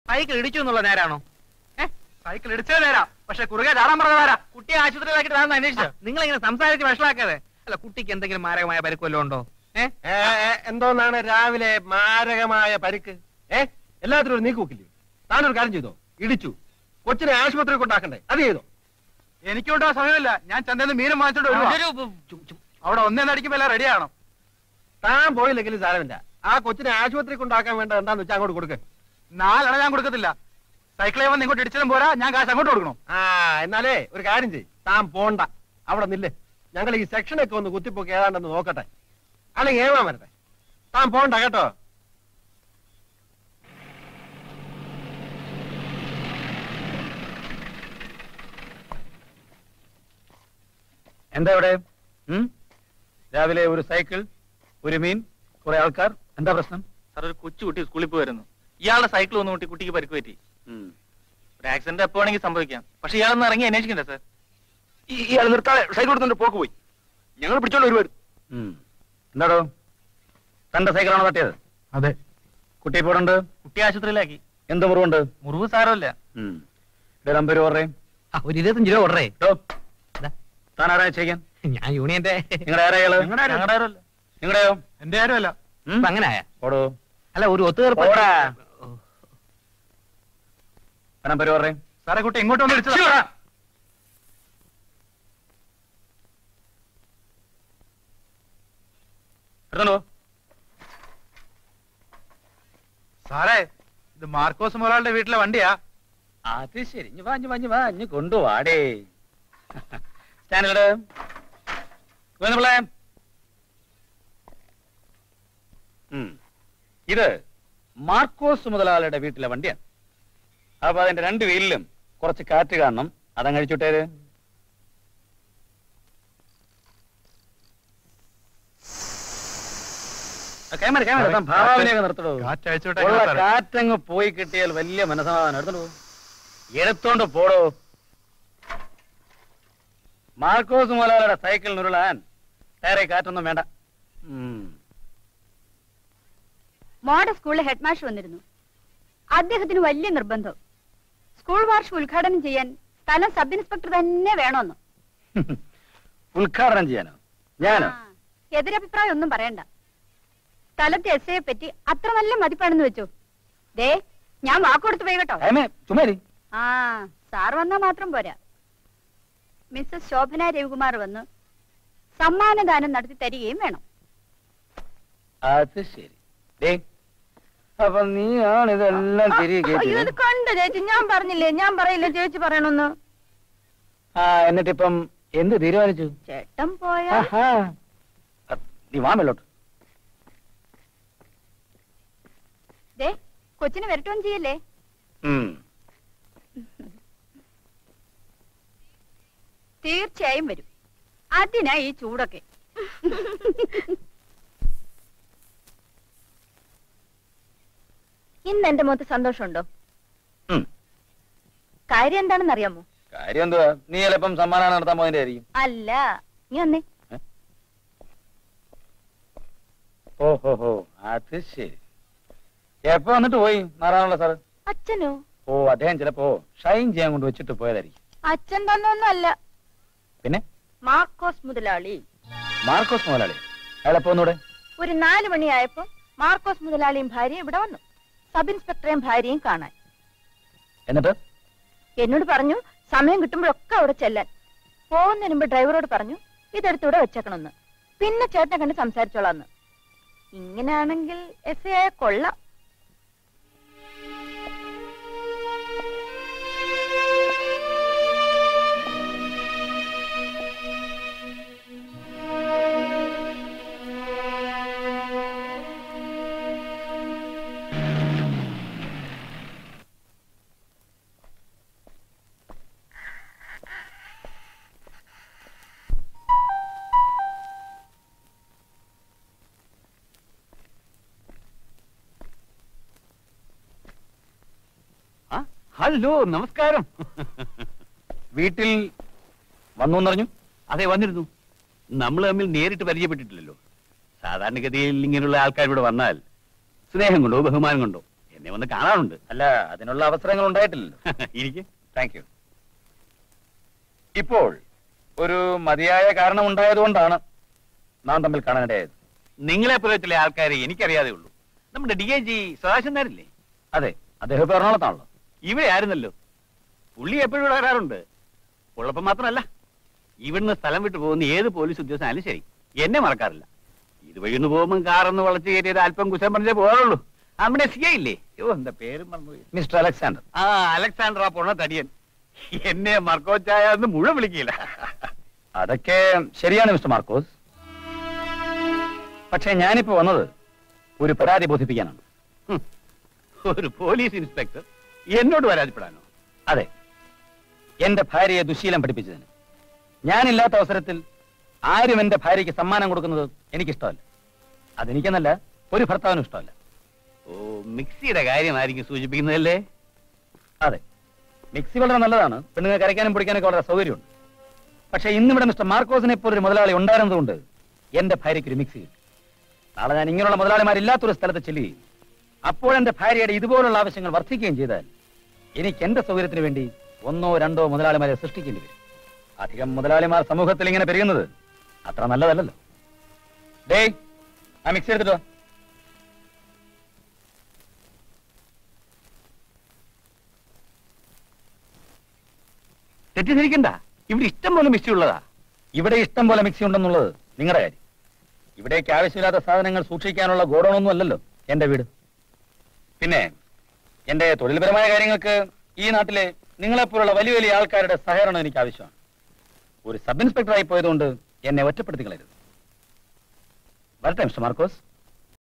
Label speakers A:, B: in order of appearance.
A: Cycle ഇടിച്ചു എന്നുള്ള നേരാണോ
B: സൈക്കിൾ ഇടിച്ചത് നേരാ പക്ഷെ കുറുകെ ചാടാൻ പറഞ്ഞതാരാ
A: കുട്ടിയെ ആശുപത്രിയിലാക്കിട്ട് അതൊന്ന് അന്വേഷിച്ചോ നിങ്ങൾ ഇങ്ങനെ സംസാരിച്ച് വഷളാക്കാതെ അല്ല കുട്ടിക്ക് എന്തെങ്കിലും മാരകമായ പരിക്ക് വല്ലതും ഉണ്ടോ ഏ
C: ഏ, ഏ, എന്തോന്നാണ് രാവിലെ മാരകമായ പരിക്ക് ഏ എല്ലാത്തിനും ഒരു നീക്കുവെക്കില്ലേ താനൊരു കാര്യം ചെയ്തോ ഇടിച്ചു കൊച്ചിനെ ആശുപത്രി കൊണ്ടാക്കണ്ടേ അത് ചെയ്തോ
B: എനിക്കൊണ്ടോ സമയമില്ല ഞാൻ ചന്തയിൽ മീനും വാങ്ങിച്ചോണ്ട് വരുവാ
A: അതൊരു ചും, ചും.
B: അവിടെ ഒന്നേന്നടിക്കുമ്പോ എല്ലാം റെഡി ആണോ
C: താൻ പോയില്ലെങ്കിലും സാരമില്ല ആ കൊച്ചിനെ ആശുപത്രി കൊണ്ടാക്കാൻ വേണ്ട എന്താന്ന് വെച്ചാൽ അങ്ങോട്ട് കൊടുക്ക്
B: നാലെണ്ണ ഞാൻ കൊടുക്കത്തില്ല സൈക്കിളെ വന്ന് ഇങ്ങോട്ട് ഇടിച്ചതും പോരാ ഞാൻ കാശ് അങ്ങോട്ട് കൊടുക്കണോ
C: ആ എന്നാലേ ഒരു കാര്യം ചെയ് താൻ പോണ്ട അവിടെ നില്ല് ഞങ്ങൾ ഈ സെക്ഷനൊക്കെ ഒന്ന് കുത്തിപ്പൊക്കി ഏതാണ്ടെന്ന് നോക്കട്ടെ അല്ലെങ്കിൽ ഏവാൻ വരട്ടെ താൻ പോണ്ട കേട്ടോ
D: എന്താ ഇവിടെ ഉം? രാവിലെ ഒരു സൈക്കിൾ ഒരു മീൻ കുറെ ആൾക്കാർ എന്താ പ്രശ്നം
E: സാർ ഒരു കൊച്ചു കുട്ടി സ്കൂളിൽ പോയിരുന്നു ഇയാളുടെ സൈക്കിൾ ഒന്ന് കൂട്ടി കുട്ടിക്ക് പരിക്ക് പറ്റി ഒരു ആക്സിഡന്റ് എപ്പോ വേണമെങ്കിൽ സംഭവിക്കാം പക്ഷെ ഇയാളൊന്ന് ഇറങ്ങി അന്വേഷിക്കണ്ടേ സാർ
D: ഇയാൾ നിർത്താതെ സൈക്കിൾ എടുത്തോണ്ട് പോക്ക് പോയി ഞങ്ങൾ പിടിച്ചോണ്ട് ഒരുപാട് എന്താടോ തന്റെ സൈക്കിളാണോ തട്ടിയത്
B: അതെ
D: കുട്ടി ഇപ്പോൾ ഉണ്ട്
E: കുട്ടി ആശുപത്രിയിലാക്കി
D: എന്ത് മുറിവുണ്ട്
E: മുറിവ് സാരമില്ല
D: നമ്പർ പറഞ്ഞേ
A: ആ, ഒരു ഇരുപത്തഞ്ച് രൂപ ഓർഡറേ ഇതാ.
D: താൻ ആരാ ചെയ്യാൻ
A: ഞാൻ യൂണിയന്റെ
D: നിങ്ങളുടെ ആരായാള്
E: ഞങ്ങളുടെ ആരുമല്ല
D: നിങ്ങളുടെയോ
B: എന്റെ ആരുമല്ല
A: ഇപ്പൊ അങ്ങനെ ആയ
D: ഓടോ
A: അല്ല ഒരു ഒത്തുതീർപ്പ്
D: ഓടാ. നമ്പർ പറഞ്ഞേ
B: സാറേ കുട്ടി ഇങ്ങോട്ട് വന്ന് ഇടിച്ചതാ
D: എടുത്തോണ്ടോ
B: സാറേ ഇത് മാർക്കോസ് മുതലാളുടെ വീട്ടിലെ വണ്ടിയാ
D: അത് ശരി ഇഞ്ഞ് വാ ഇഞ്ഞ് വാ ഇഞ്ഞ് വാ ഇഞ്ഞ് കൊണ്ടുവാടേ സ്റ്റാൻഡേർഡ് പിള്ളേ ഇത് മാർക്കോസ് മുതലാളിയുടെ വീട്ടിലെ വണ്ടിയാണ് അപ്പൊ അതിന്റെ രണ്ട് വീലിലും കുറച്ച് കാറ്റ് കാണണം അതങ്ങ് അഴിച്ചുവിട്ടേര് ആ, ക്യാമറ ക്യാമറ താൻ ഭാവനയൊക്കെ നിർത്തടോ
B: കാറ്റ് അഴിച്ചുവിട്ടേ
D: ഉള്ള
B: സാറേ.
D: കാറ്റങ്ങ് പോയി കിട്ടിയാൽ വലിയ മനസമാധാനം എടുത്തോണ്ട് പോ. എടുത്തോണ്ട് പോടോ മാർക്കോസ് മുതലാളിയുടെ സൈക്കിൾ ഉരുളാൻ വേറെ കാറ്റൊന്നും വേണ്ട ഉം.
F: മോഡൽ സ്കൂളിലെ ഹെഡ് മാഷ് വന്നിരുന്നു അദ്ദേഹത്തിന് വലിയ നിർബന്ധം സ്കൂൾ വാർഷികം ഉദ്ഘാടനം ചെയ്യാൻ സ്ഥലം സബ് ഇൻസ്പെക്ടർ തന്നെ വേണമെന്ന്
D: ഉദ്ഘാടനം ചെയ്യാനോ ഞാനോ
F: ആ, എതിരഭിപ്രായം ഒന്നും പറയണ്ട സ്ഥലത്തെ എസ് ഐയെ പറ്റി അത്ര നല്ല മതിപ്പാണെന്ന് വെച്ചു ദേ ഞാൻ വാക്കുകൊടുത്ത് പോയി കേട്ടോ
D: ഏമേ ചുമ്മാരി
F: ആ സാർ വന്നാ മാത്രം പോരാ മിസ്സസ് ശോഭന രവികുമാർ വന്ന് സമ്മാനദാനം നടത്തി തരികയും വേണം
D: അത് ശരി ദേ അപ്പൊ നീയാണ് ഇതെല്ലാം തിരികെ
F: അയ്യോ, ഇത് കണ്ടു ചേച്ചി ഞാൻ പറഞ്ഞില്ലേ ഞാൻ പറയില്ല ചേച്ചി പറയണമെന്ന്
D: ആ എന്നിട്ടിപ്പം എന്ത് തീരുമാനിച്ചു
F: ചേട്ടൻ പോയാ
D: ആഹാ. അ, നീ വാ മേലോട്ട്
F: ദേ കൊച്ചിനെ വരട്ടുകയും ചെയ്യല്ലേ
D: ഉം.
F: തീർച്ചയായും വരും അതിനാ ഈ ചൂടൊക്കെ ഇന്ന് എന്റെ മുഖത്ത് സന്തോഷമുണ്ടോ
D: ഉം.
F: കാര്യം എന്താണെന്ന് അറിയാമോ
D: കാര്യം എന്തുവാ നീ ചിലപ്പം സമ്മാനം നടത്താൻ പോയതിന്റെ ആയിരിക്കും
F: അല്ല നീ വന്നേ
D: ഓഹോ ഹോ അത് ശരി എപ്പോ വന്നിട്ട് പോയി നാറാണല്ലോ സാറ്
F: അച്ഛനോ
D: ഓ അദ്ദേഹം ചിലപ്പോ ഷൈൻ ചെയ്യാൻ കൊണ്ട് വെച്ചിട്ട് പോയതായിരിക്കും
F: അച്ഛൻ തന്നൊന്നും അല്ല
D: പിന്നെ
F: മാർക്കോസ് മുതലാളി
D: മാർക്കോസ് മുതലാളി അയാളെപ്പോ ഒന്നൂടെ
F: ഒരു നാല് മണിയായപ്പോ മാർക്കോസ് മുതലാളിയും ഭാര്യയും ഇവിടെ വന്നു സബ് ഇൻസ്പെക്ടറെയും ഭാര്യയും കാണാൻ
D: എന്നിട്ട്
F: എന്നോട് പറഞ്ഞു സമയം കിട്ടുമ്പോഴൊക്കെ അവിടെ ചെല്ലാൻ പോകുന്നതിന് മുമ്പ് ഡ്രൈവറോട് പറഞ്ഞു ഇതെടുത്തൂടെ വെച്ചേക്കണമെന്ന് പിന്നെ ചേട്ടനെ കണ്ട് സംസാരിച്ചോളാന്ന് ഇങ്ങനെയാണെങ്കിൽ എസ് ഐ ആയ കൊള്ളാം
D: ഹലോ നമസ്കാരം വീട്ടിൽ വന്നു എന്നറിഞ്ഞു
G: അതെ വന്നിരുന്നു നമ്മൾ തമ്മിൽ നേരിട്ട് പരിചയപ്പെട്ടിട്ടില്ലല്ലോ സാധാരണഗതിയിൽ ഇങ്ങനെയുള്ള ആൾക്കാർ ഇവിടെ വന്നാൽ സ്നേഹം കൊണ്ടോ ബഹുമാനം കൊണ്ടോ എന്നെ ഒന്ന് കാണാനുണ്ട്
D: അല്ല അതിനുള്ള അവസരങ്ങൾ ഉണ്ടായിട്ടില്ലല്ലോ
G: ഇരിക്കെ
D: താങ്ക് യു ഇപ്പോൾ ഒരു മതിയായ കാരണം ഉണ്ടായതുകൊണ്ടാണ് നാം തമ്മിൽ കാണാനിടയായത്
G: നിങ്ങളെ പോലെ ചില ആൾക്കാരെ എനിക്കറിയാതെ ഉള്ളൂ നമ്മുടെ ഡി ഐ ജി സദാശൻ നാരില്ലേ
D: അതെ അദ്ദേഹം ഇപ്പൊ എറണാകുളത്താണല്ലോ
G: ഇവിടെ ആയിരുന്നല്ലോ പുള്ളി എപ്പോഴും ഇവിടെ വരാറുണ്ട് ഉള്ളപ്പം മാത്രമല്ല ഇവിടുന്ന് സ്ഥലം വിട്ടു പോകുന്ന ഏത് പോലീസ് ഉദ്യോഗസ്ഥനായാലും ശരി എന്നെ മറക്കാറില്ല ഇതുവഴി ഒന്ന് പോകുമ്പോൾ കാറൊന്ന് വളച്ചു കയറ്റിയത് അല്പം കുശം പറഞ്ഞേ പോകാറുള്ളൂ നമ്മുടെ സി ഐ ഇല്ലേ ഓ എന്താ പേരും മറന്നുപോയി
D: മിസ്റ്റർ അലക്സാണ്ടർ
G: ആ അലക്സാണ്ടർ ആ പൊണ്ണ തടിയൻ എന്നെ മർക്കോച്ചായ എന്ന് മുഴുവൻ വിളിക്കില്ല
D: അതൊക്കെ ശരിയാണ് മിസ്റ്റർ മാർക്കോസ് പക്ഷേ ഞാനിപ്പോ വന്നത് ഒരു പരാതി ബോധിപ്പിക്കാനാണ്
G: ഹും. ഒരു പോലീസ് ഇൻസ്പെക്ടർ എന്നോട് പരാതിപ്പെടാനോ
D: അതെ എന്റെ ഭാര്യയെ ദുശീലം പഠിപ്പിച്ചതിന് ഞാനില്ലാത്ത അവസരത്തിൽ ആരും എന്റെ ഭാര്യയ്ക്ക് സമ്മാനം കൊടുക്കുന്നത് എനിക്കിഷ്ടമല്ല അതെനിക്കെന്നല്ല ഒരു ഭർത്താവിനും ഇഷ്ടമല്ല
G: ഓ മിക്സിയുടെ കാര്യമായിരിക്കും സൂചിപ്പിക്കുന്നതല്ലേ
D: അതെ മിക്സി വളരെ നല്ലതാണ് പെണ്ണുങ്ങൾക്ക് അരയ്ക്കാനും പൊടിക്കാനൊക്കെ വളരെ സൗകര്യമുണ്ട് പക്ഷേ ഇന്നിവിടെ മിസ്റ്റർ മാർക്കോസിനെ പോലൊരു മുതലാളി ഉണ്ടായിരുന്നതുകൊണ്ട് എന്റെ ഭാര്യയ്ക്ക് ഒരു മിക്സി കിട്ടി നാളെ ഞാൻ ഇങ്ങനെയുള്ള മുതലാളിമാരില്ലാത്തൊരു സ്ഥലത്ത് ചെല്ലുകയും അപ്പോൾ എന്റെ ഭാര്യയുടെ ഇതുപോലുള്ള ആവശ്യങ്ങൾ വർദ്ധിക്കുകയും ചെയ്താൽ എനിക്ക് എന്റെ സൗകര്യത്തിന് വേണ്ടി ഒന്നോ രണ്ടോ മുതലാളിമാരെ സൃഷ്ടിക്കേണ്ടി വരും അധികം മുതലാളിമാർ സമൂഹത്തിൽ ഇങ്ങനെ പെരുകുന്നത് അത്ര നല്ലതല്ലല്ലോ ഡേ ആ മിക്സി എടുത്തിട്ടോ
G: തെറ്റിദ്ധരിക്കണ്ട ഇവിടെ ഇഷ്ടം പോലെ മിക്സി ഉള്ളതാ
D: ഇവിടെ ഇഷ്ടം പോലെ മിക്സി ഉണ്ടെന്നുള്ളത് നിങ്ങളുടെ കാര്യം ഇവിടേക്ക് ആവശ്യമില്ലാത്ത സാധനങ്ങൾ സൂക്ഷിക്കാനുള്ള ഗോഡൌണൊന്നും അല്ലല്ലോ എന്റെ വീട് പിന്നെ എന്റെ തൊഴിൽപരമായ കാര്യങ്ങൾക്ക് ഈ നാട്ടിലെ നിങ്ങളെപ്പോലുള്ള വലിയ വലിയ ആൾക്കാരുടെ സഹകരണം എനിക്ക് ആവശ്യമാണ് ഒരു സബ് ഇൻസ്പെക്ടറായി പോയതുകൊണ്ട് എന്നെ ഒറ്റപ്പെടുത്തി കളയരുത് വരട്ടെ മിസ്റ്റർ മാർക്കോസ്